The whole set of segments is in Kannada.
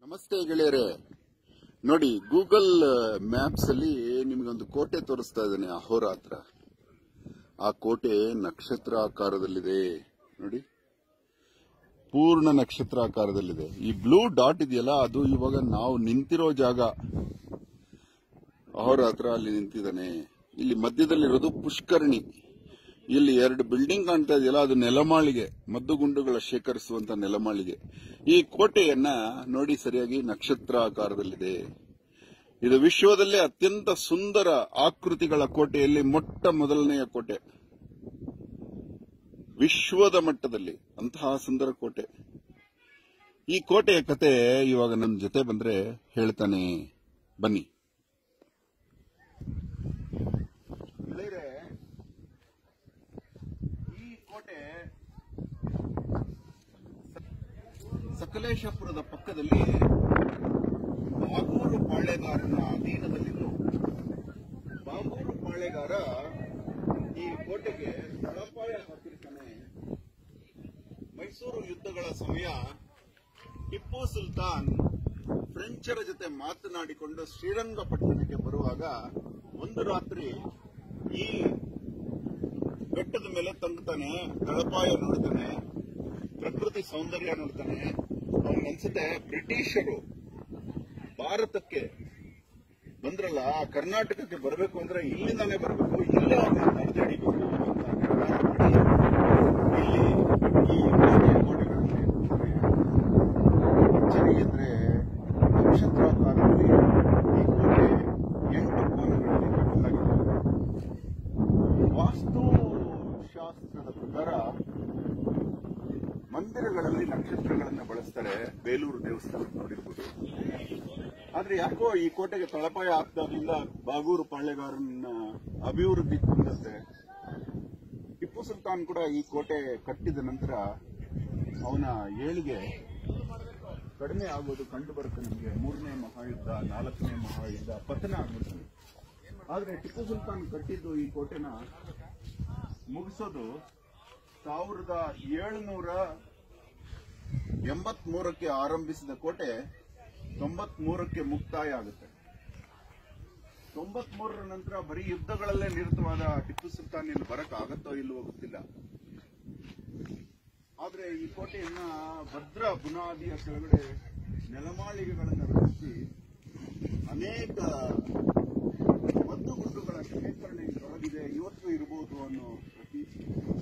ನಮಸ್ತೆ ಗೆಳೆಯರೆ ನೋಡಿ ಗೂಗಲ್ ಮ್ಯಾಪ್ಸ್ ಅಲ್ಲಿ ನಿಮಗೊಂದು ಕೋಟೆ ತೋರಿಸ್ತಾ ಇದ್ದೇನೆ ಅಹೋರಾತ್ರ ಆ ಕೋಟೆ ನಕ್ಷತ್ರ ಆಕಾರದಲ್ಲಿದೆ ನೋಡಿ ಪೂರ್ಣ ನಕ್ಷತ್ರ ಆಕಾರದಲ್ಲಿದೆ ಈ ಬ್ಲೂ ಡಾಟ್ ಇದೆಯಲ್ಲ ಅದು ಇವಾಗ ನಾವು ನಿಂತಿರೋ ಜಾಗ ಅಹೋರಾತ್ರ ಅಲ್ಲಿ ನಿಂತಿದ್ದಾನೆ ಇಲ್ಲಿ ಮಧ್ಯದಲ್ಲಿರೋದು ಪುಷ್ಕರಣಿ ಇಲ್ಲಿ ಎರಡು ಬಿಲ್ಡಿಂಗ್ ಕಾಣ್ತಾ ಇದೆಯಲ್ಲ ಅದು ನೆಲಮಾಳಿಗೆ ಮದ್ದುಗುಂಡುಗಳ ಶೇಖರಿಸುವಂತ ನೆಲಮಾಳಿಗೆ ಈ ಕೋಟೆಯನ್ನ ನೋಡಿ ಸರಿಯಾಗಿ ನಕ್ಷತ್ರ ಆಕಾರದಲ್ಲಿದೆ ಇದು ವಿಶ್ವದಲ್ಲೇ ಅತ್ಯಂತ ಸುಂದರ ಆಕೃತಿಗಳ ಕೋಟೆಯಲ್ಲಿ ಮೊಟ್ಟ ಮೊದಲನೆಯ ಕೋಟೆ ವಿಶ್ವದ ಮಟ್ಟದಲ್ಲಿ ಅಂತಹ ಸುಂದರ ಕೋಟೆ ಈ ಕೋಟೆಯ ಕತೆ ಇವಾಗ ನನ್ನ ಜೊತೆ ಬಂದ್ರೆ ಹೇಳ್ತಾನೆ ಬನ್ನಿ ಗೆಳೆಯರೇ, ಈ ಕೋಟೆ ಸಕಲೇಶಪುರದ ಪಕ್ಕದಲ್ಲಿ ಬಾಗೂರು ಪಾಳೆಗಾರನ ಅಧೀನದಲ್ಲಿದ್ದು ಬಾಗೂರು ಪಾಳೆಗಾರ ಈ ಕೋಟೆಗೆ ತಳಪಾಯ ಹಾಕಿರ್ತಾನೆ ಮೈಸೂರು ಯುದ್ಧಗಳ ಸಮಯ ಟಿಪ್ಪು ಸುಲ್ತಾನ್ ಫ್ರೆಂಚರ ಜೊತೆ ಮಾತನಾಡಿಕೊಂಡು ಶ್ರೀರಂಗಪಟ್ಟಣಕ್ಕೆ ಬರುವಾಗ ಒಂದು ರಾತ್ರಿ ಈ ಬೆಟ್ಟದ ಮೇಲೆ ತಂಗ್ತಾನೆ ತಳಪಾಯ ನೋಡ್ತಾನೆ ಪ್ರಕೃತಿ ಸೌಂದರ್ಯ ನೋಡ್ತಾನೆ ಅವನಿಗನ್ಸುತ್ತೆ ಬ್ರಿಟಿಷರು ಭಾರತಕ್ಕೆ ಬಂದ್ರಲ್ಲ ಕರ್ನಾಟಕಕ್ಕೆ ಬರಬೇಕು ಅಂದ್ರೆ ಇಲ್ಲಿಂದಾನೇ ಬರಬೇಕು ಇಲ್ಲೇ ಅವ್ರನ್ನ ತಡೆದಿಡಿಬೇಕು ಅಂತ ನಿರ್ಧಾರ ಮಾಡಿ ಇಲ್ಲಿ ಈ ಕೋಟೆ ಕೋಟೆಗಳಲ್ಲಿ ಅಚ್ಚರಿ ಅಂದ್ರೆ ನಕ್ಷತ್ರಾಕಾರದಲ್ಲಿ ಈ ಕೋಟೆ ಎಂಟು ಕೋನಗಳಲ್ಲಿ ಕಟ್ಟಲಾಗಿದೆ ವಾಸ್ತು ಶಾಸ್ತ್ರದ ಪ್ರಕಾರ ಮಂದಿರಗಳಲ್ಲಿ ನಕ್ಷತ್ರಗಳನ್ನ ಬಳಸ್ತಾರೆ ಬೇಲೂರು ದೇವಸ್ಥಾನ ನೋಡಿರ್ಬೋದು ಆದ್ರೆ ಯಾಕೋ ಈ ಕೋಟೆಗೆ ತಳಪಾಯ ಹಾಕ್ದಾಗಿಂದ ಬಾಗೂರು ಪಾಳೆಗಾರನ ಅಭಿವೃದ್ಧಿ ಹೊಂದುತ್ತೆ ಟಿಪ್ಪು ಸುಲ್ತಾನ್ ಕೂಡ ಈ ಕೋಟೆ ಕಟ್ಟಿದ ನಂತರ ಅವನ ಏಳಿಗೆ ಕಡಿಮೆ ಆಗೋದು ಕಂಡು ಬರುತ್ತೆ ನಮಗೆ ಮೂರನೇ ಮಹಾಯುದ್ಧ ನಾಲ್ಕನೇ ಮಹಾಯುದ್ಧ ಪತನ ಆಗುತ್ತೆ ಆದ್ರೆ ಟಿಪ್ಪು ಸುಲ್ತಾನ್ ಕಟ್ಟಿದ್ದು ಈ ಕೋಟೆನ ಮುಗಿಸೋದು ಸಾವಿರದ ಏಳುನೂರ ಎಂಬತ್ಮೂರಕ್ಕೆ ಆರಂಭಿಸಿದ ಕೋಟೆ ತೊಂಬತ್ಮೂರಕ್ಕೆ ಮುಕ್ತಾಯ ಆಗುತ್ತೆ ತೊಂಬತ್ಮೂರರ ನಂತರ ಬರೀ ಯುದ್ಧಗಳಲ್ಲೇ ನಿರತವಾದ ಟಿಪ್ಪು ಸುಲ್ತಾನ್ ಇಲ್ಲಿ ಬರಕ್ ಆಗತ್ತೋ ಇಲ್ವೋ ಗೊತ್ತಿಲ್ಲ ಆದ್ರೆ ಈ ಕೋಟೆಯನ್ನ ಭದ್ರ ಬುನಾದಿಯ ಕೆಳಗಡೆ ನೆಲಮಾಳಿಗೆಗಳನ್ನು ರಚಿಸಿ ಅನೇಕ ಮದ್ದುಗುಂಡುಗಳ ಶೇಖರಣೆ ತೊಡಗಿದೆ ಇವತ್ತು ಇರಬಹುದು ಅನ್ನೋ ಪ್ರತೀತಿ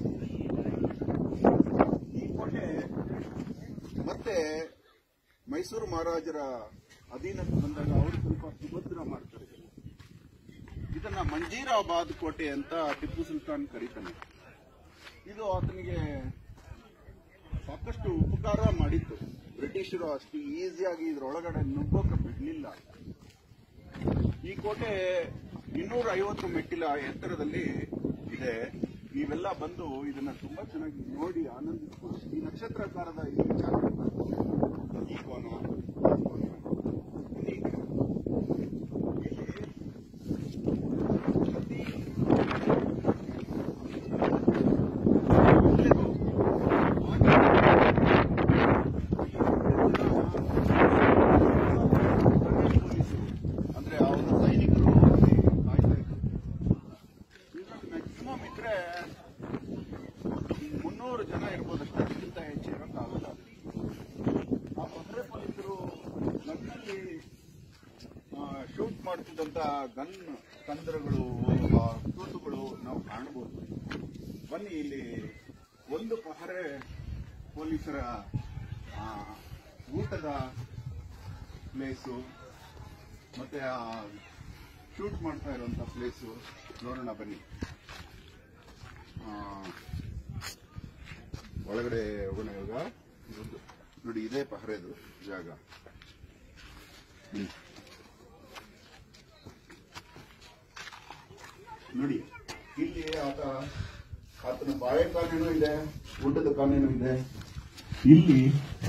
ಈ ಕೋಟೆ ಮತ್ತೆ ಮೈಸೂರು ಮಹಾರಾಜರ ಅಧೀನಕ್ಕೆ ಬಂದಾಗ ಅವರು ಸ್ವಲ್ಪ ಸುಭದ್ರ ಮಾಡ್ತಾರೆ ಇದನ್ನ ಮಂಜೀರಾಬಾದ್ ಕೋಟೆ ಅಂತ ಟಿಪ್ಪು ಸುಲ್ತಾನ್ ಕರೀತಾನೆ ಇದು ಆತನಿಗೆ ಸಾಕಷ್ಟು ಉಪಕಾರ ಮಾಡಿತ್ತು ಬ್ರಿಟಿಷರು ಅಷ್ಟು ಈಸಿಯಾಗಿ ಇದ್ರೊಳಗಡೆ ನುಗ್ಗೋಕೆ ಬಿಡ್ಲಿಲ್ಲ ಈ ಕೋಟೆ ಇನ್ನೂರ ಐವತ್ತು ಮೆಟ್ಟಿಲ ಎತ್ತರದಲ್ಲಿ ಇದೆ ನೀವೆಲ್ಲ ಬಂದು ಇದನ್ನ ತುಂಬಾ ಚೆನ್ನಾಗಿ ನೋಡಿ ಆನಂದಿಸ್ಬೋದು ಈ ನಕ್ಷತ್ರಾಕಾರದ ಈ ಜಾಗ ಈ ಕೋನ ಈ ಕೋನ, ಈ ಕೋನ. ಇಲ್ಲಿ ಪ್ರತಿ ಎಲ್ಲೆಗೂ ಅಂದ್ರೆ ಅವರ ಸೈನಿಕರು ಅಲ್ಲಿ ಕಾಯ್ತಾ ಇದ್ರು ಮ್ಯಾಕ್ಸಿಮಮ್ ಇದ್ರೆ ಮುನ್ನೂರು ಜನ ಇರ್ಬೋದು ಅಷ್ಟೇ ಅದಕ್ಕಿಂತ ಹೆಚ್ಚು ಇರೋಕ್ಕಾಗಲ್ಲ ಆ ಭದ್ರೆ ಪೊಲೀಸರು ಗನ್ನಲ್ಲಿ ಶೂಟ್ ಮಾಡ್ತಿದ್ದಂತ ಗನ್ ತಂತ್ರಗಳು ತೂತುಗಳು ನಾವು ಕಾಣಬಹುದು ಬನ್ನಿ ಇಲ್ಲಿ ಒಂದು ಪಹರೆ ಪೊಲೀಸರ ಆ, ಊಟದ ಪ್ಲೇಸು ಮತ್ತೆ ಆ ಶೂಟ್ ಮಾಡ್ತಾ ಇರುವಂತ ಪ್ಲೇಸು ನೋಡೋಣ ಬನ್ನಿ ಆ, ಒಳಗಡೆ ಹೋಗೋಣ ಇವಾಗ ಇದೊಂದು ನೋಡಿ ಇದೇ ಪಹರೆದು ಜಾಗ ಹ್ಮ್. ನೋಡಿ ಇಲ್ಲಿ ಆತ ಆತನ ಬಾಳೆ ಕಾನೇನೂ ಇದೆ ಊಟದ ಕಾನೇನೂ ಇದೆ ಇಲ್ಲಿ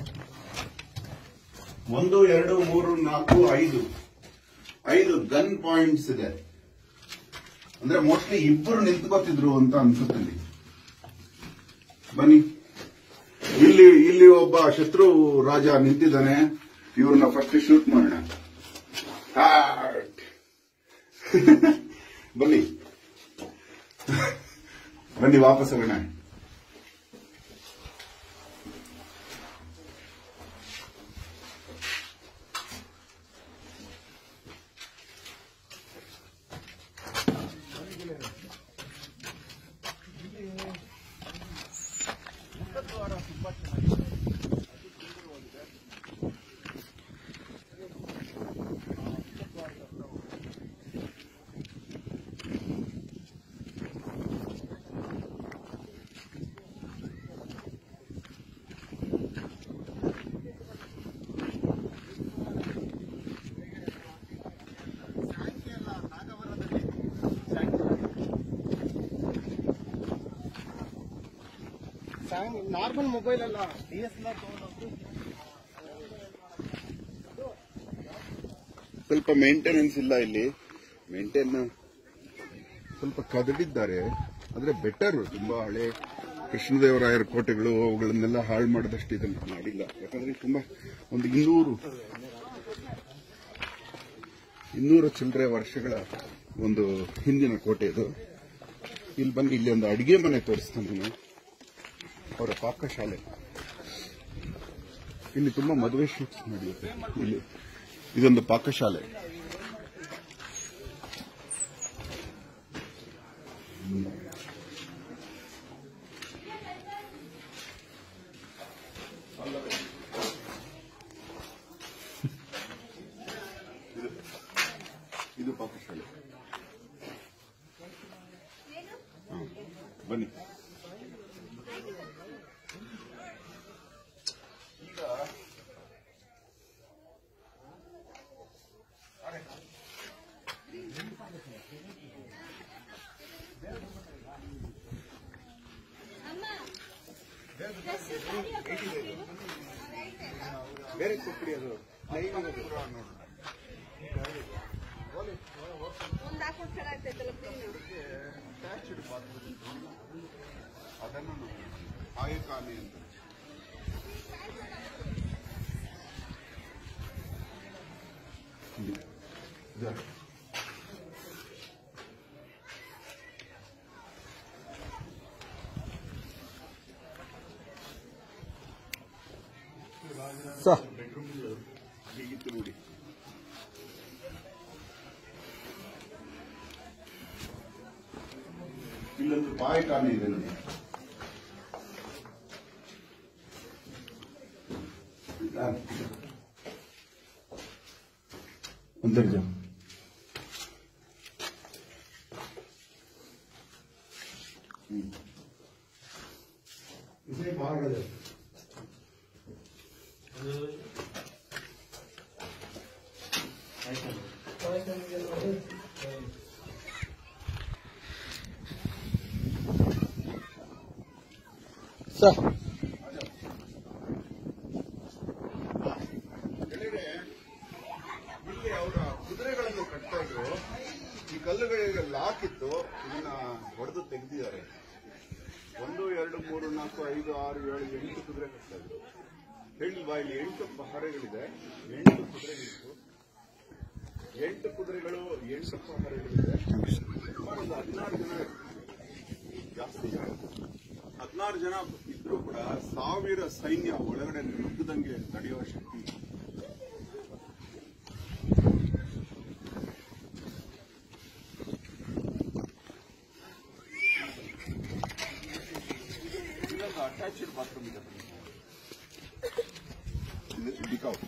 ಒಂದು ಎರಡು ಮೂರು ನಾಲ್ಕು ಐದು ಐದು ಗನ್ ಪಾಯಿಂಟ್ಸ್ ಇದೆ ಅಂದ್ರೆ ಮೋಸ್ಟ್ಲಿ ಇಬ್ಬರು ನಿಂತ್ಕೋತಿದ್ರು ಅಂತ ಅನ್ಸುತ್ತೆ ಇಲ್ಲಿ. ಬನ್ನಿ ಇಲ್ಲಿ ಇಲ್ಲಿ ಒಬ್ಬ ಶತ್ರು ರಾಜ ನಿಂತಿದ್ದಾನೆ ಇವ್ರನ್ನ ಫಸ್ಟ್ ಶೂಟ್ ಮಾಡೋಣ ಸ್ಟಾರ್ಟ್ ಬನ್ನಿ ಬನ್ನಿ ವಾಪಸ್ ಹೋಗೋಣ ನಾರ್ಮಲ್ ಮೊಬೈಲ್ ಅಲ್ಲ ಡಿ ಎಸ್ ಎಲ್ ಆರ್ ತಗೊಂಡು ಸ್ವಲ್ಪ ಮೇಂಟೆನೆನ್ಸ್ ಇಲ್ಲ ಇಲ್ಲಿ ಮೇಂಟೈನ್ ಸ್ವಲ್ಪ ಕದಡಿದ್ದಾರೆ ಆದ್ರೆ ಬೆಟರ್ ತುಂಬಾ ಹಳೆ ಕೃಷ್ಣದೇವರಾಯರ ಕೋಟೆಗಳು ಅವುಗಳನ್ನೆಲ್ಲ ಹಾಳು ಮಾಡಿದಷ್ಟು ಇದನ್ನ ಮಾಡಿಲ್ಲ ಯಾಕಂದ್ರೆ ತುಂಬಾ ಒಂದು ಇನ್ನೂರು ಇನ್ನೂರು ಚಿಲ್ಲರೆ ವರ್ಷಗಳ ಒಂದು ಹಿಂದಿನ ಕೋಟೆ ಇದು ಇಲ್ಲಿ ಬಂದು ಇಲ್ಲಿ ಒಂದು ಅಡಿಗೆ ಮನೆ ತೋರಿಸ್ತಾನೆ ನಾನು ಅವರ ಪಾಕಶಾಲೆ ಇಲ್ಲಿ ತುಂಬಾ ಮದುವೆ ಶೂಟ್ಸ್ ನಡೆಯುತ್ತೆ ಇಲ್ಲಿ ಇದೊಂದು ಪಾಕಶಾಲೆ ಇದು- ಇದು ಪಾಕಶಾಲೆ ಹಾ, ಬನ್ನಿ ಬೇರೆ ಕೊಟ್ಬಿಡಿ ಅದು ಒಂದ್ ಹಾಕೊಂಡು ಚೆನ್ನಾಗ್ತೈತಲ್ಲ ಪ್ಲೇನು ಅದನ್ನು ಆಯಕಾನೆ ಅಂತ ಇಲ್ಲಿ. ಇದು. ಸರ್ ಬೆಡ್ರೂಮ್ ಹೀಗಿತ್ತು ನೋಡಿ ಇಲ್ಲೊಂದು ಬಾಯಿಕಾನೆ ಇದೆ ನೋಡಿ अंदर जाओ ಇದೇ ಬಾರ್ಗಳು ಸರ್ ಗೆಳೆಯರೆ, ಇಲ್ಲಿ ಅವರ ಕುದುರೆಗಳನ್ನು ಕಟ್ತಾ ಇದ್ರು ಈ ಕಲ್ಲುಗಳಿಗೆ ಲಾಕ್ ಇತ್ತು ಇದನ್ನ ಹೊಡೆದು ತೆಗೆದಿದ್ದಾರೆ ಒಂದು ಎರಡು ಮೂರು ನಾಲ್ಕು ಐದು ಆರು ಏಳು ಎಂಟು ಕುದುರೆ ಕಟ್ತಾ ಇದ್ರು ಹೇಳಿಲ್ವಾ ಇಲ್ಲಿ ಎಂಟು ಪಹರೆಗಳಿದೆ ಎಂಟು ಕುದುರೆಗಳಿತ್ತು ಎಂಟು ಕುದುರೆಗಳು ಎಂಟು ಪಹರೆಗಳಿದೆ ಸುಮಾರು ಒಂದು ಹದಿನಾರು ಜನ ಜಾಸ್ತಿ ಜನ ಹದಿನಾರು ಜನ ಇದ್ರೂ ಕೂಡ ಸಾವಿರ ಸೈನ್ಯ ಒಳಗಡೆ ನುಗ್ಗದಂಗೆ ನಡೆಯುವ ಶಕ್ತಿ ಇಲ್ಲೊಂದು ಅಟ್ಯಾಚ್ಡ್ ಬಾತ್ರೂಮ್ ಇದೆ ಬನ್ನಿ. ಇದು ದಿಕ್ಕಾವು.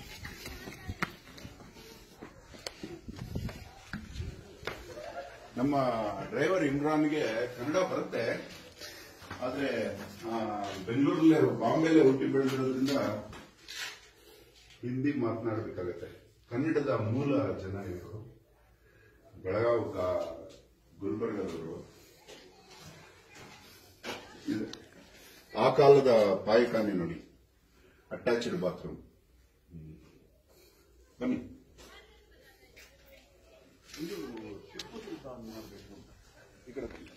ನಮ್ಮ ಡ್ರೈವರ್ ಇಮ್ರಾನ್ಗೆ ಕನ್ನಡ ಬರುತ್ತೆ ಆದ್ರೆ ಆ, ಬೆಂಗಳೂರಲ್ಲೇ ಬಾಂಬೆಲೆ ಹುಟ್ಟಿ ಬೆಳೆದಿರೋದ್ರಿಂದ ಹಿಂದಿ ಮಾತನಾಡಬೇಕಾಗತ್ತೆ ಕನ್ನಡದ ಮೂಲ ಜನ ಇವರು ಬೆಳಗಾವ್ ಕಾ- ಗುಲ್ಬರ್ಗದವರು ಇದು ಆ ಕಾಲದ ಪಾಯಖಾನೆ ನೋಡಿ ಅಟ್ಯಾಚ್ಡ್ ಬಾತ್ರೂಮ್ ಬನ್ನಿ ಇದು ಟಿಪ್ಪು ಸುಲ್ತಾನ್ bedroom. ಈ ಕಡೆ ಬನ್ನಿ.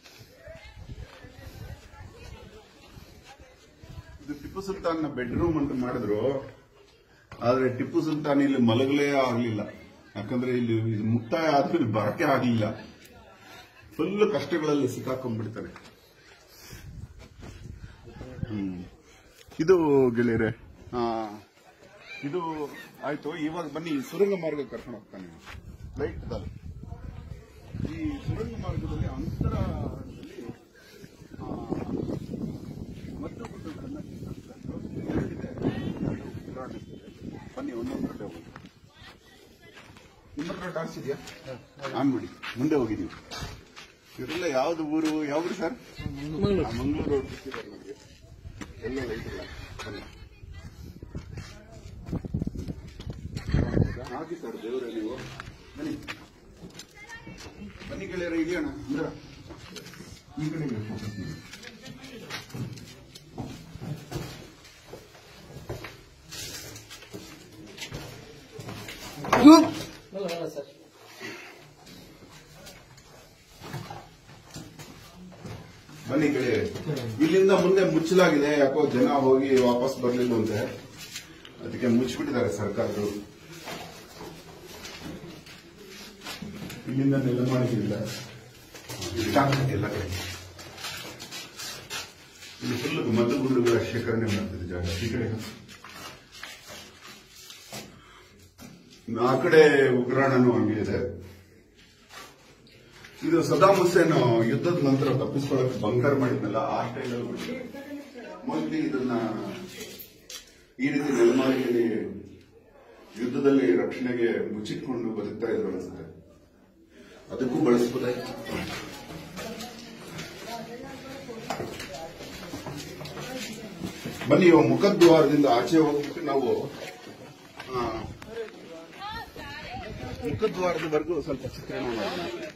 ಇದು ಟಿಪ್ಪು ಸುಲ್ತಾನ್ನ ಬೆಡ್ರೂಮ್ ಅಂತ ಮಾಡಿದ್ರು ಆದ್ರೆ ಟಿಪ್ಪು ಸುಲ್ತಾನ್ ಇಲ್ಲಿ ಮಲಗಲೇ ಆಗಲಿಲ್ಲ ಯಾಕಂದ್ರೆ ಇಲ್ಲಿ ಇದು ಮುಕ್ತಾಯ ಆದ್ಮೇಲೆ ಬರಕ್ಕೆ ಆಗಲಿಲ್ಲ ಫುಲ್ ಕಷ್ಟಗಳಲ್ಲಿ ಸಿಕ್ಕಾಕೊಂಡ್ಬಿಡ್ತಾರೆ ಹ್ಮ್. ಇದು ಗೆಳೆಯರೆ ಆ, ಇದು ಆಯ್ತು ಇವಾಗ ಬನ್ನಿ ಸುರಂಗ ಮಾರ್ಗ ಕರ್ಕೊಂಡು ಹೋಗ್ತಾನೆ ಲೈಟ್ ದಲ್ಲಿ ಈ ಸುರಂಗ ಮಾರ್ಗದಲ್ಲಿ ಅಂತರದಲ್ಲಿ ಆ, ಮಧ್ಯಗುಡ್ಡಗಳನ್ನ ಎರಡಿದೆ. ಎರಡು ಉಗ್ರಾಣ ಇದೆ. ಬನ್ನಿ ಒಂದೊಂದು ಕಡೆ ಹೋಗಿ ನಿಮ್ಮ ಹತ್ರ ಟಾರ್ಚ್ ಇದೆಯಾ ಆನ್ ಮಾಡಿ ಮುಂದೆ ಹೋಗಿದ್ದೀವಿ ಇವರೆಲ್ಲ ಯಾವ್ದು ಊರು ಯಾವ್ದು ಸರ್ ಮಂಗಳೂರು ರೋಡ್ ಸಿಕ್ಕಿದ್ದಾರೆ ನಮಗೆ ಎಲ್ಲ ಲೈಟ್ ಇಲ್ಲ ಬನ್ನಿ ಹಾಕಿ ಸರ್ ದೇವರೇ ನೀವು ಬನ್ನಿ ಬನ್ನಿ ಗೆಳೆಯರ ಇದೆಯಣ್ಣ ಇಂದ್ರ ಈ ಕಡೆ focus ಮಾಡಿ. ಬನ್ನಿ ಗೆಳೆಯರೆ ಇಲ್ಲಿಂದ ಮುಂದೆ ಮುಚ್ಚಲಾಗಿದೆ ಯಾಕೋ ಜನ ಹೋಗಿ ವಾಪಸ್ ಬರ್ಲಿಲ್ಲ ಅಂತೆ ಅದಕ್ಕೆ ಮುಚ್ಚಿಬಿಟ್ಟಿದ್ದಾರೆ ಸರ್ಕಾರದವರು ಇಲ್ಲಿಂದ ನೆಲ ಮಾಡಿದ್ದಿಲ್ಲ ಎಲ್ಲ ಕಡೆ ಇಲ್ಲಿ ಫುಲ್ ಮದ್ದುಗುಂಡುಗಳ ಶೇಖರಣೆ ಮಾಡ್ತಿದೆ ಜಾಗ ಈ ಕಡೆ ಆ ಕಡೆ ಉಗ್ರಾಣನೂ ಹಂಗೆ ಇದೆ ಇದು ಸದಾಮ್ ಹುಸೇನ್ ಯುದ್ಧದ ನಂತರ ತಪ್ಪಿಸ್ಕೊಳ್ಳಕ್ಕೆ ಬಂಕರ್ ಮಾಡಿದ್ನಲ್ಲ ಆ ಸ್ಟೈಲಲ್ಲಿ ಮೋಸ್ಟ್ಲಿ ಇದನ್ನ ಈ ರೀತಿ ನೆಲಮಾಳಿಗೆಯಲ್ಲಿ ಯುದ್ಧದಲ್ಲಿ ರಕ್ಷಣೆಗೆ ಮುಚ್ಚಿಟ್ಕೊಂಡು ಬದುಕ್ತಾ ಇದ್ರು ಅನ್ಸುತ್ತೆ ಅದಕ್ಕೂ ಬಳಸಬಹುದಾಯ್ತು ಬನ್ನಿ ಇವಾಗ ಮುಖದ್ವಾರದಿಂದ ಆಚೆ ಹೋಗ್ಬಿಟ್ಟು ನಾವು ಆ, ಮುಖದ್ವಾರದವರೆಗೂ ಸ್ವಲ್ಪ ಚಿತ್ರಣ ಮಾಡೋಣ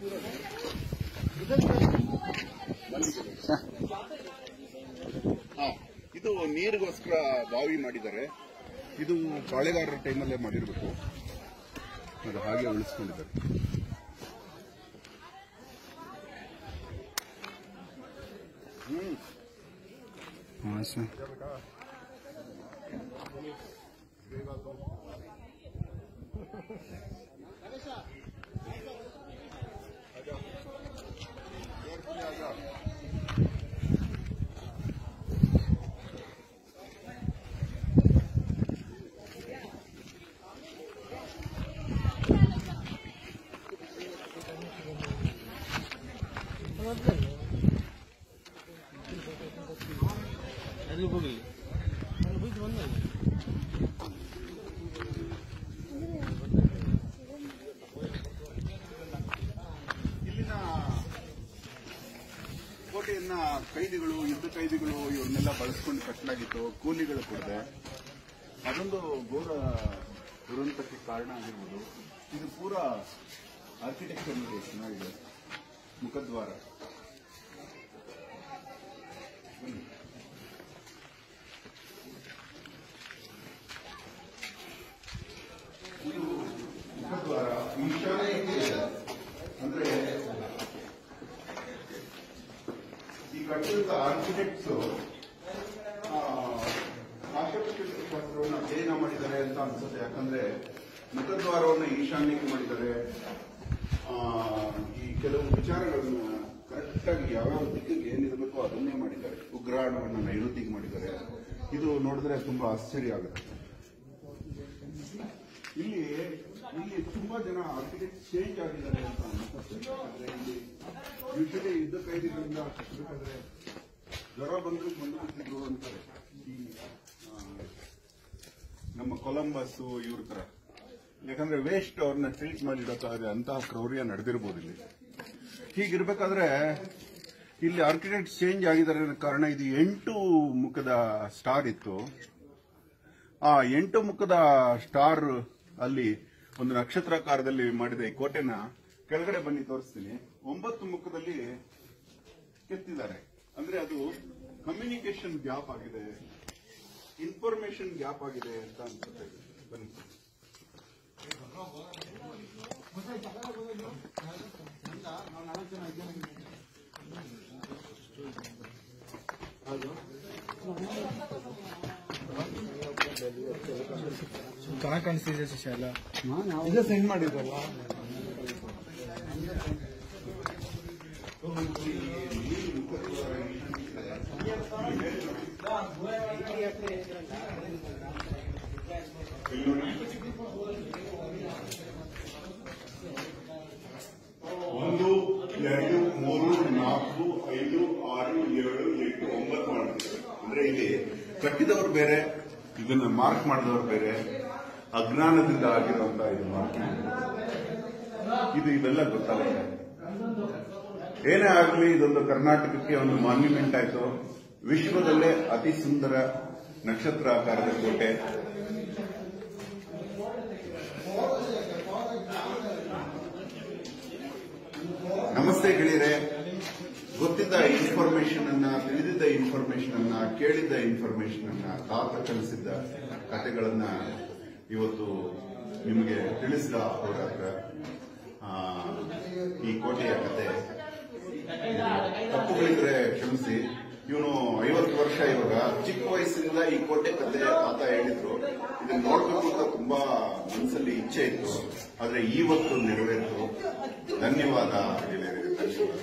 ಹಾ, ಇದು ನೀರಿಗೋಸ್ಕರ ಬಾವಿ ಮಾಡಿದ್ದಾರೆ ಇದು ಪಾಳೆಗಾರರ ಟೈಮಲ್ಲೇ ಮಾಡಿರ್ಬೇಕು ಅದು ಹಾಗೆ ಉಳಿಸ್ಕೊಂಡಿದ್ದಾರೆ ಎಲ್ಲಿ ಹೋಗಿ ಇಲ್ಲಿನ ಕೋಟೆಯನ್ನ ಕೈದಿಗಳು ಯುದ್ಧ ಕೈದಿಗಳು ಇವನ್ನೆಲ್ಲ ಬಳಸ್ಕೊಂಡು ಕಟ್ಟಲಾಗಿತ್ತು ಕೂಲಿಗಳು ಕೊಡದೆ ಅದೊಂದು ಘೋರ ದುರಂತಕ್ಕೆ ಕಾರಣ ಆಗಿರ್ಬೋದು ಇದು ಪೂರಾ ಆರ್ಕಿಟೆಕ್ಚರ್ ನೋಡಿ ಚೆನ್ನಾಗಿದೆ ಮುಖದ್ವಾರ ಬನ್ನಿ. ಇದು ಮುಖದ್ವಾರ ಈಶಾನ್ಯಕ್ಕೆ ಇದೆ. ಅಂದ್ರೆ ಈ ಕಟ್ಟಿದ ಆರ್ಕಿಟೆಕ್ಟ್ಸ್ ಶಾಸ್ತ್ರವನ್ನು ಅಧ್ಯಯನ ಮಾಡಿದ್ದಾರೆ ಅಂತ ಅನ್ಸುತ್ತೆ ಯಾಕಂದ್ರೆ ಮುಖದ್ವಾರವನ್ನು ಈಶಾನ್ಯಕ್ಕೆ ಮಾಡಿದ್ದಾರೆ ಆ, ಈ ಕೆಲವು ವಿಚಾರಗಳನ್ನ ಕರೆಕ್ಟ್ ಆಗಿ ಯಾವ್ಯಾವ ದಿಕ್ಕಿಗೆ ಏನಿರಬೇಕೋ ಅದನ್ನೇ ಮಾಡಿದ್ದಾರೆ ಉಗ್ರಾಣವನ್ನು ನೈಋತಿಗೆ ಮಾಡಿದ್ದಾರೆ ಇದು ನೋಡಿದ್ರೆ ತುಂಬಾ ಆಶ್ಚರ್ಯ ಆಗುತ್ತೆ ಇಲ್ಲಿ ಇಲ್ಲಿ ತುಂಬಾ ಜನ ಆರ್ಕಿಟೆಕ್ಟ್ ಚೇಂಜ್ ಆಗಿದ್ದಾರೆ ಅಂತ ಅನ್ಸುತ್ತೆ ಯಾಕಂದ್ರೆ ಇಲ್ಲಿ ಯೂಶಲಿ ಯುದ್ಧ ಕೈದಿಗಳಿಂದ ಕಟ್ಟಬೇಕಾದ್ರೆ ಜ್ವರ ಬಂದು ಬಂದು ಬಿಟ್ಟಿದ್ರು ಅಂತಾರೆ ಈ ಆ, ನಮ್ಮ ಕೊಲಂಬಸ್ ಇವ್ರ ತರ ಯಾಕಂದ್ರೆ ವೇಸ್ಟ್ ಅವ್ರನ್ನ ಟ್ರೀಟ್ ಮಾಡಿಡೋಕ್ಕಾದ್ರೆ ಅಂತಹ ಕ್ರೌರ್ಯ ನಡೆದಿರ್ಬೋದು ಇಲ್ಲಿ ಹೀಗಿರ್ಬೇಕಾದ್ರೆ ಇಲ್ಲಿ ಆರ್ಕಿಟೆಕ್ಟ್ ಚೇಂಜ್ ಆಗಿದ್ದಾರೆ ಅನ್ನೋ ಕಾರಣ ಇದು ಎಂಟು ಮುಖದ ಸ್ಟಾರ್ ಇತ್ತು ಆ ಎಂಟು ಮುಖದ ಸ್ಟಾರ್ ಅಲ್ಲಿ ಒಂದು ನಕ್ಷತ್ರಾಕಾರದಲ್ಲಿ ಮಾಡಿದ ಈ ಕೋಟೆನ ಕೆಳಗಡೆ ಬನ್ನಿ ತೋರಿಸ್ತೀನಿ ಒಂಬತ್ತು ಮುಖದಲ್ಲಿ ಕೆತ್ತಿದ್ದಾರೆ ಅಂದ್ರೆ ಅದು ಕಮ್ಯುನಿಕೇಶನ್ ಗ್ಯಾಪ್ ಆಗಿದೆ ಇನ್ಫಾರ್ಮೇಶನ್ ಗ್ಯಾಪ್ ಆಗಿದೆ ಅಂತ ಅನ್ಸುತ್ತೆ ಬನ್ನಿ ಚೆನ್ನಾಗಿ ಕಾಣಿಸ್ತಿದೆ ಶಿಷ್ಯ ಎಲ್ಲ ಇದು ಸೆಂಡ್ ಮಾಡಿದ್ರಲ್ಲ ಒಂದು ಎರಡು ಮೂರು ನಾಲ್ಕು ಐದು ಆರು ಏಳು ಎಂಟು ಒಂಬತ್ತು ಮಾಡ್ತಿದ್ದಾರೆ ಅಂದ್ರೆ ಇಲ್ಲಿ ಕಟ್ಟಿದವರು ಬೇರೆ ಇದನ್ನ ಮಾರ್ಕ್ ಮಾಡಿದವರು ಬೇರೆ ಅಜ್ಞಾನದಿಂದ ಆಗಿರುವಂತ ಇದು ಮಾರ್ಕ್ ಇದು ಇವೆಲ್ಲ ಗೊತ್ತಾಗುತ್ತೆ ಏನೇ ಆಗಲಿ ಇದೊಂದು ಕರ್ನಾಟಕಕ್ಕೆ ಒಂದು ಮಾನ್ಯುಮೆಂಟ್ ಆಯ್ತು ವಿಶ್ವದಲ್ಲೇ ಅತಿ ಸುಂದರ ನಕ್ಷತ್ರಾಕಾರದ ಕೋಟೆ ನಮಸ್ತೆ ಗೆಳೆಯರೆ ಗೊತ್ತಿದ್ದ ಇನ್ಫಾರ್ಮೇಶನ್ ಅನ್ನ ತಿಳಿದಿದ್ದ ಇನ್ಫಾರ್ಮೇಶನ್ ಅನ್ನ ಕೇಳಿದ್ದ ಇನ್ಫಾರ್ಮೇಶನ್ ಅನ್ನ ಕಾತ ಕಲಿಸಿದ್ದ ಕಥೆಗಳನ್ನ ಇವತ್ತು ನಿಮಗೆ ತಿಳಿಸಿದ ಹೋರಾಟ ಆ, ಈ ಕೋಟೆಯ ಕತೆ ತಪ್ಪುಗಳಿದ್ರೆ ಕ್ಷಮಿಸಿ ಇವನು ಐವತ್ತು ವರ್ಷ ಇವಾಗ ಚಿಕ್ಕ ವಯಸ್ಸಿನಿಂದ ಈ ಕೋಟೆ ಕತೆ ಆತ ಹೇಳಿದ್ರು ಇದನ್ನ ನೋಡ್ಬೇಕು ಅಂತ ತುಂಬಾ ಮನಸ್ಸಲ್ಲಿ ಇಚ್ಛೆ ಇತ್ತು ಆದ್ರೆ ಇವತ್ತು ನೆರವೇರಿತು ಧನ್ಯವಾದ ಗೆಳೆಯರಿಗೆ ಧನ್ಯವಾದ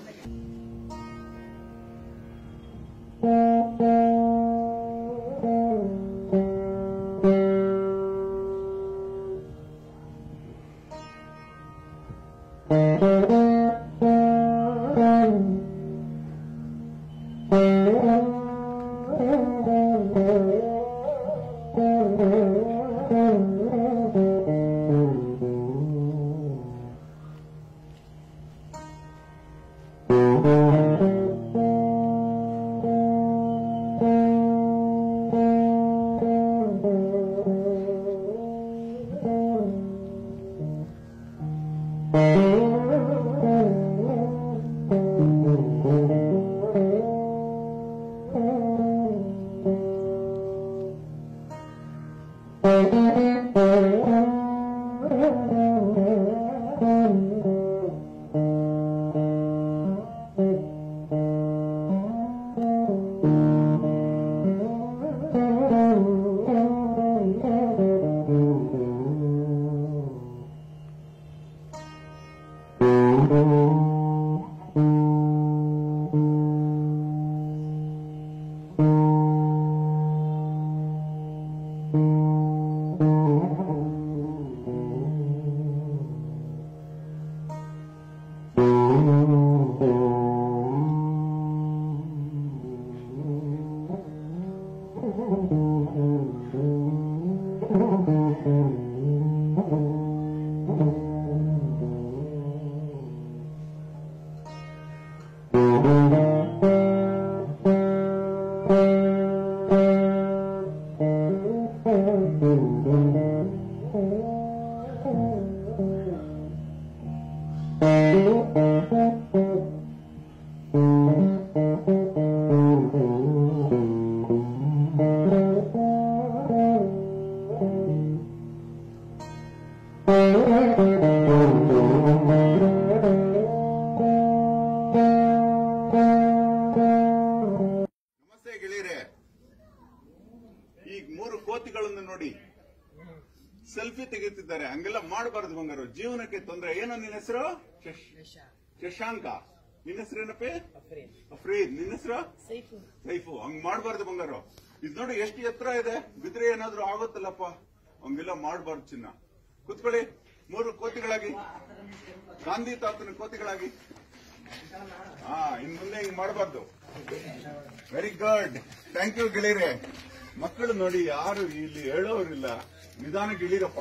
ನಮಸ್ತೆ ಗೆಳೆಯರೆ ಈಗ ಮೂರು ಕೋತಿಗಳನ್ನು ನೋಡಿ ಸೆಲ್ಫಿ ತೆಗೆಯುತ್ತಿದ್ದಾರೆ ಹಂಗೆಲ್ಲ ಮಾಡಬಾರದು ಬಂಗಾರು ಜೀವನಕ್ಕೆ ತೊಂದರೆ ಏನೋ ನಿನ್ನ ಹೆಸರು ಶಶ್- ಶಶಾಂಕ ನಿನ್ನ ಹೆಸರೇನಪ್ಪೆ ಅಫ್ರೀದ್ ನಿನ್ನ ಹೆಸರು ಸೈಫು ಹಂಗ್ ಮಾಡಬಾರ್ದು ಬಂಗಾರು ಇದು ನೋಡಿ ಎಷ್ಟು ಎತ್ತರ ಇದೆ ಬಿದ್ರೆ ಏನಾದ್ರೂ ಆಗುತ್ತಲ್ಲಪ್ಪ ಹಂಗೆಲ್ಲ ಮಾಡಬಾರ್ದು ಚಿನ್ನ ಕುತ್ಕೊಳ್ಳಿ ಮೂರು ಕೋತಿಗಳಾಗಿ ಗಾಂಧಿ ತಾತನ ಕೋತಿಗಳಾಗಿ ಹಾ ಇನ್ ಮುಂದೆ ಹಿಂಗ್ ಮಾಡಬಾರ್ದು ವೆರಿ ಗುಡ್ ಥ್ಯಾಂಕ್ ಯು ಗೆಳೆಯರೆ ಮಕ್ಕಳು ನೋಡಿ ಯಾರು ಇಲ್ಲಿ ಹೇಳೋರಿಲ್ಲ ನಿಧಾನಕ್ಕೆ ಇಳಿರಪ್ಪ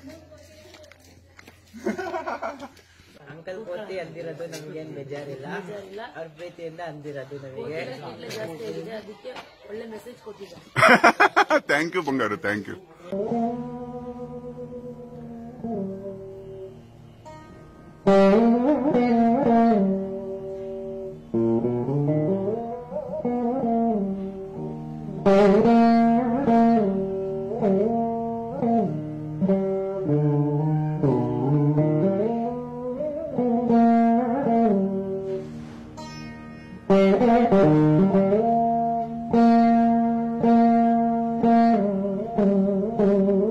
ಅಂಕಲ್ ಕೋತಿ ಅಂದಿರೋದು ನಮ್ಗೇನ್ ಬೇಜಾರಿಲ್ಲ ಅವ್ರ ಪ್ರೀತಿಯಿಂದ ಅಂದಿರೋದು ನಮಗೆ ಜಾಸ್ತಿ ಆಗಿದೆ ಅದಕ್ಕೆ ಒಳ್ಳೆ ಮೆಸೇಜ್ ಕೊಟ್ಟಿದ್ದಾರೆ thank you Bangaru thank you Thank you.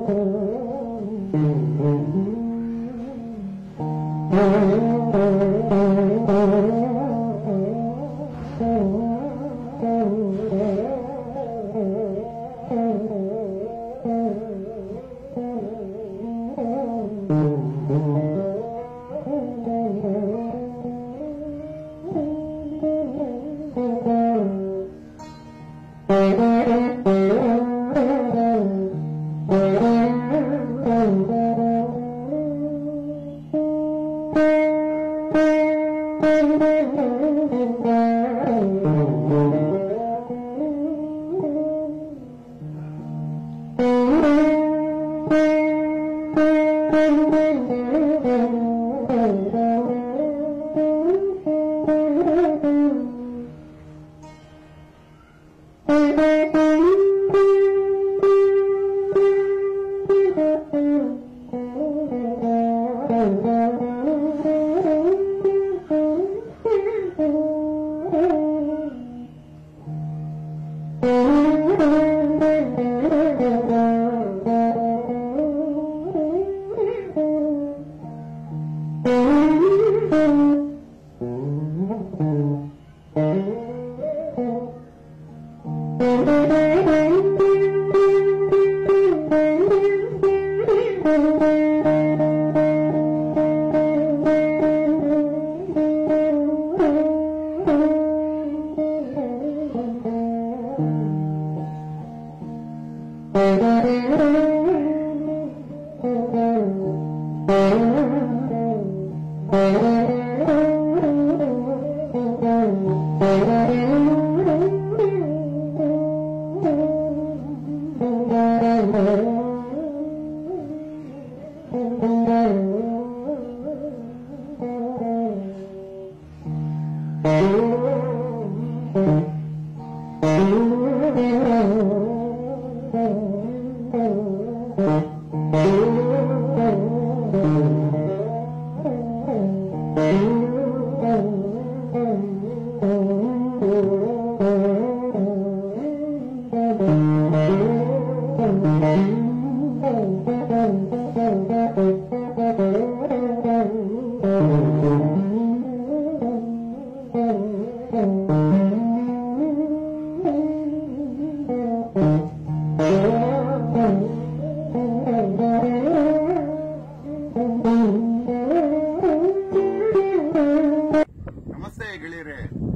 ನಮಸ್ತೆ ಗೆಳೆಯರೆ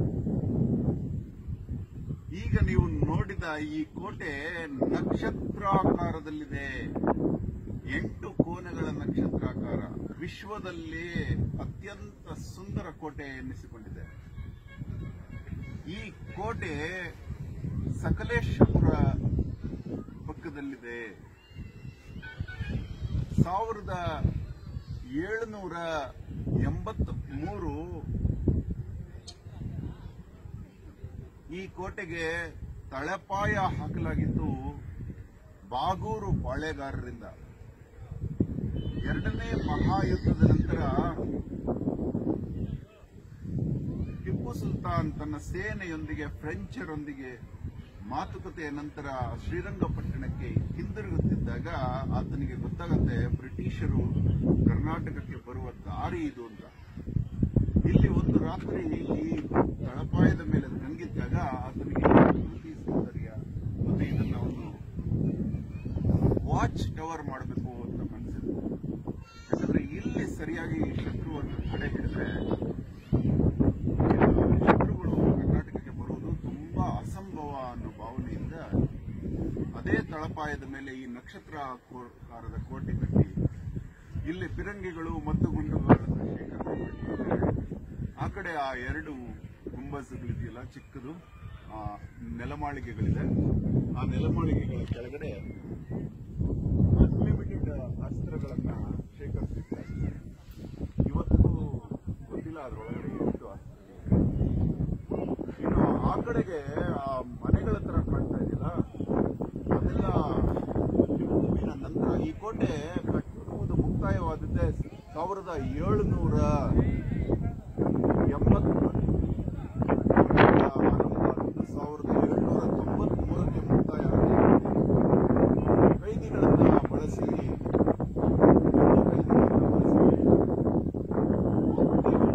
ಈಗ ನೀವು ನೋಡಿದ ಈ ಕೋಟೆ ನಕ್ಷತ್ರಾಕಾರದಲ್ಲಿದೆ ಎಂಟು ಕೋನಗಳ ನಕ್ಷತ್ರಾಕಾರ ವಿಶ್ವದಲ್ಲಿ ಅತ್ಯಂತ ಸುಂದರ ಕೋಟೆ ಎನ್ನಿಸಿಕೊಂಡಿದೆ ಈ ಕೋಟೆ ಸಕಲೇಶಪುರ ಪಕ್ಕದಲ್ಲಿದೆ ಸಾವಿರದ ಏಳುನೂರ ಎಂಬತ್ ಮೂರು ಈ ಕೋಟೆಗೆ ತಳಪಾಯ ಹಾಕಲಾಗಿದ್ದು ಬಾಗೂರು ಪಾಳೆಗಾರರಿಂದ ಎರಡನೇ ಮಹಾಯುದ್ಧದ ನಂತರ ಟಿಪ್ಪು ಸುಲ್ತಾನ್ ತನ್ನ ಸೇನೆಯೊಂದಿಗೆ ಫ್ರೆಂಚರೊಂದಿಗೆ ಮಾತುಕತೆಯ ನಂತರ ಶ್ರೀರಂಗಪಟ್ಟಣಕ್ಕೆ ಹಿಂದಿರುಗುತ್ತಿದ್ದಾಗ ಆತನಿಗೆ ಗೊತ್ತಾಗತ್ತೆ ಬ್ರಿಟಿಷರು ಕರ್ನಾಟಕಕ್ಕೆ ಬರುವ ದಾರಿ ಇದು ಅಂತ ಇಲ್ಲಿ ಒಂದು ರಾತ್ರಿ ಈ ತಳಪಾಯದ ಮೇಲೆ ತಂಗಿದ್ದಾಗ ಆತನಿಗೆ ಪ್ರಕೃತಿ ಸೌಂದರ್ಯ ಮತ್ತೆ ಇದನ್ನ ಒಂದು ವಾಚ್ ಟವರ್ ಮಾಡಬೇಕು ಅಂತ ಮನಸ್ಸಿತ್ತು ಯಾಕಂದ್ರೆ ಇಲ್ಲಿ ಸರಿಯಾಗಿ ಶತ್ರುವನ್ನು ತಡೆ ಹಿಡಿದ್ರೆ ಶತ್ರುಗಳು ಕರ್ನಾಟಕಕ್ಕೆ ಬರುವುದು ತುಂಬಾ ಅಸಂಭವ ಅನ್ನೋ ಭಾವನೆಯಿಂದ ಅದೇ ತಳಪಾಯದ ಮೇಲೆ ಈ ನಕ್ಷತ್ರ ಆಕಾರದ ಕೋಟೆ ಕಟ್ಟಿ ಇಲ್ಲಿ ಫಿರಂಗಿಗಳು ಮತ್ತು ಗುಂಡುಗಳನ್ನು ಶೇಖರಣೆ ಮಾಡಿದ್ದಾರೆ ಆ ಕಡೆ ಆ ಎರಡು ಗುಂಬಸ್ಗಳಿದೆಯಲ್ಲ ಚಿಕ್ಕದು ಆ ನೆಲಮಾಳಿಗೆಗಳಿದೆ ಆ ನೆಲಮಾಳಿಗೆಗಳ ಕೆಳಗಡೆ ಅನ್ಲಿಮಿಟೆಡ್ ಅಸ್ತ್ರಗಳನ್ನ ಶೇಖರಿಸಿದ್ದಾರೆ ಇವತ್ತು ಗೊತ್ತಿಲ್ಲ ಅದ್ರೊಳಗಡೆ ಎಷ್ಟು ಅಸ್ತ್ರ ಇನ್ನು ಆ ಕಡೆಗೆ ಆ ಮನೆಗಳ ತರ ಕಾಣ್ತಾ ಇದೆಯಲ್ಲ ಅದೆಲ್ಲ ಟಿಪ್ಪುವಿನ ನಂತರ ಈ ಕೋಟೆ ಕಟ್ಟುವುದು ಮುಕ್ತಾಯವಾದದ್ದೇ ಸಾವಿರದ ಏಳುನೂರ ಎಂಬತ್ತು ಆರಂಭ ಸಾವಿರದ ಏಳುನೂರ ತೊಂಬತ್ಮೂರಕ್ಕೆ ಮುಕ್ತಾಯ ಆಗಿದೆ. ಕೈದಿಗಳನ್ನ ಬಳಸಿ ಕೈದಿಗಳನ್ನ ಬಳಸಿ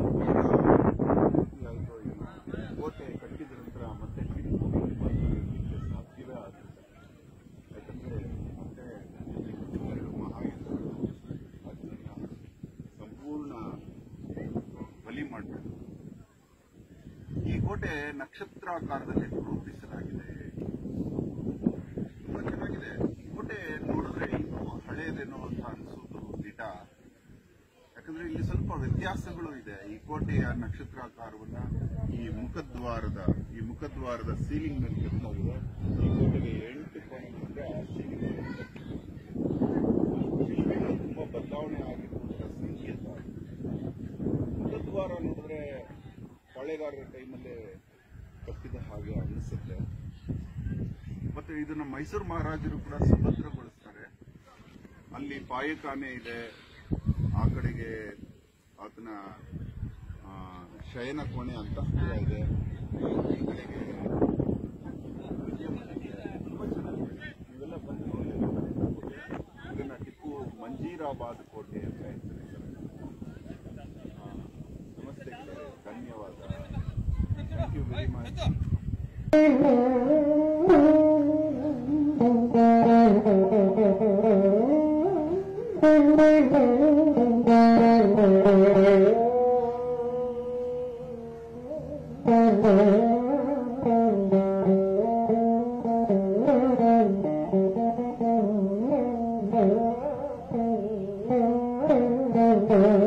ಕೋಟೆ ನಕ್ಷತ್ರಾಕಾರದಲ್ಲಿ ರೂಪಿಸಲಾಗಿದೆ ತುಂಬಾ ಚೆನ್ನಾಗಿದೆ ಕೋಟೆ ನೋಡಿದ್ರೆ ಇನ್ನು ಹಳೆಯದೇನೋ ಅಂತ ಅನ್ಸೋದು ದಿಟ ಯಾಕಂದ್ರೆ ಇಲ್ಲಿ ಸ್ವಲ್ಪ ವ್ಯತ್ಯಾಸಗಳು ಇದೆ ಈ ಕೋಟೆಯ ನಕ್ಷತ್ರಾಕಾರವನ್ನ ಈ ಮುಖದ್ವಾರದ ಈ ಮುಖದ್ವಾರದ ಸೀಲಿಂಗ್ ನಲ್ಲಿ ಕೆತ್ತಲಾಗಿದೆ ಈ ಕೋಟೆಗೆ ಎಂಟು ಕೋಣೆಗಳಿಂದ ಸೀಲಿಂಗ್ ಶಿಲ್ಪಿಗಳು ತುಂಬಾ ಬದಲಾವಣೆ ಆಗಿರುವಂತಹ ಸಂಕೇತ ಮುಖದ್ವಾರ ನೋಡಿದ್ರೆ ಪಾಳೆಗಾರರ ಟೈಮಲ್ಲೇ ಕಟ್ಟಿದ ಹಾಗೆ ಅನಿಸುತ್ತೆ ಮತ್ತೆ ಇದನ್ನ ಮೈಸೂರು ಮಹಾರಾಜರು ಕೂಡ ಸುಭದ್ರಗೊಳಿಸ್ತಾರೆ ಅಲ್ಲಿ ಪಾಯಖಾನೆ ಇದೆ ಆ ಕಡೆಗೆ ಆತನ ಆ, ಶಯನ ಕೋಣೆ ಅಂತಃಪುರ ಇದೆ ಈ ಕಡೆಗೆ ಅಡುಗೆ ಮನೆ ಇದೆ. ತುಂಬಾ ಚೆನ್ನಾಗಿದೆ ನೀವೆಲ್ಲ ಬಂದು ನೋಡಿ ಇದನ್ನ ಟಿಪ್ಪು ಮಂಜೀರಾಬಾದ್ ಕೋಟೆ ಅಂತ ಹೆಸರಿದ್ದಾರೆ ಆ, ನಮಸ್ತೆ ಗೆಳೆಯರೇ. ಧನ್ಯವಾದ thank you very much Thank you.